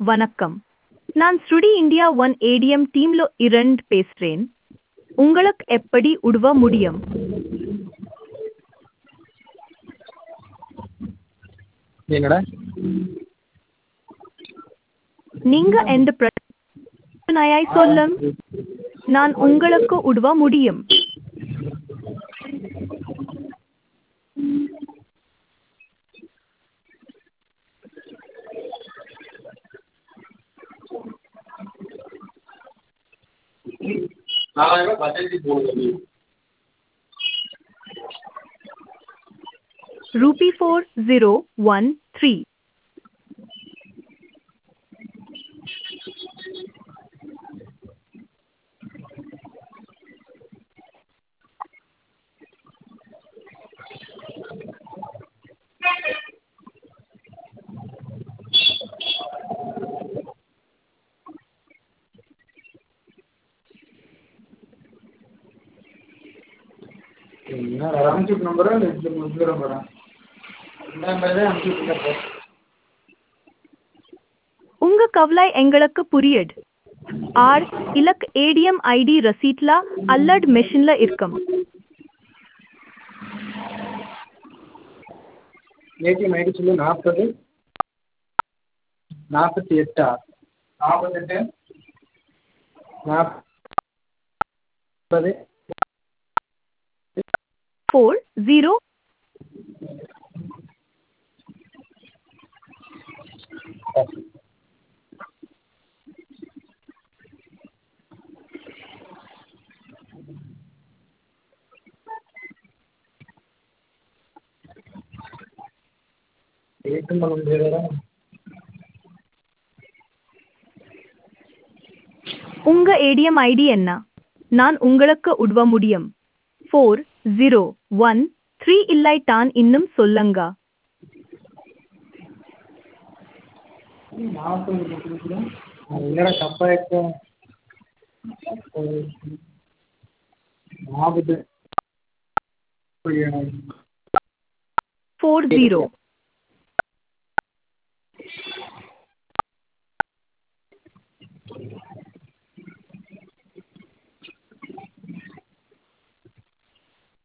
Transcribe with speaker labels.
Speaker 1: வணக்கம் நான் ஸ்ருடி இந்தியா ஒன் ஏடிஎம் டீம்ல இருந்து பேசுறேன் உங்களுக்கு எப்படி உதவ முடியும்
Speaker 2: என்னடா
Speaker 1: நீங்க எந்த பிரச்சனையாய் சொல்லும் நான் உங்களுக்கு உதவ முடியும்
Speaker 2: நாலாயிரம் பத்தாயிரத்தி போடுங்க
Speaker 1: rupee four zero one three
Speaker 2: என்ன அனுப்பிச்சு நம்பரா இல்லை இந்த இந்த நம்பரா இந்த நம்பர் தான் அனுப்பிச்சு விட்டுருக்கேன்
Speaker 1: உங்க கவலை எங்களுக்கு புரியுது ஆர் இலக் ஏடிஎம் ஐடி ரசீட்ல அல்லட் மெஷின்ல இருக்கும்
Speaker 2: ஏடிஎம் ஐடி சொல்லு நாற்பது நாற்பத்தி எட்டா நாற்பத்தெட்டு நாற்பது
Speaker 1: ஃபோர் ஜீரோ
Speaker 2: ஏற்றம் பண்ண முடியாதா
Speaker 1: உங்க ஏடிஎம் ஐடி என்ன நான் உங்களுக்கு உதவ முடியும் ஃபோர் ஜீரோ ஒன் த்ரீ இல்லைட்டான் இன்னும் சொல்லுங்க
Speaker 2: நாற்பது கொடுக்குறேன் என்னடா தப்பாக இருக்கும் நாற்பது
Speaker 1: ஃபோர் ஜீரோ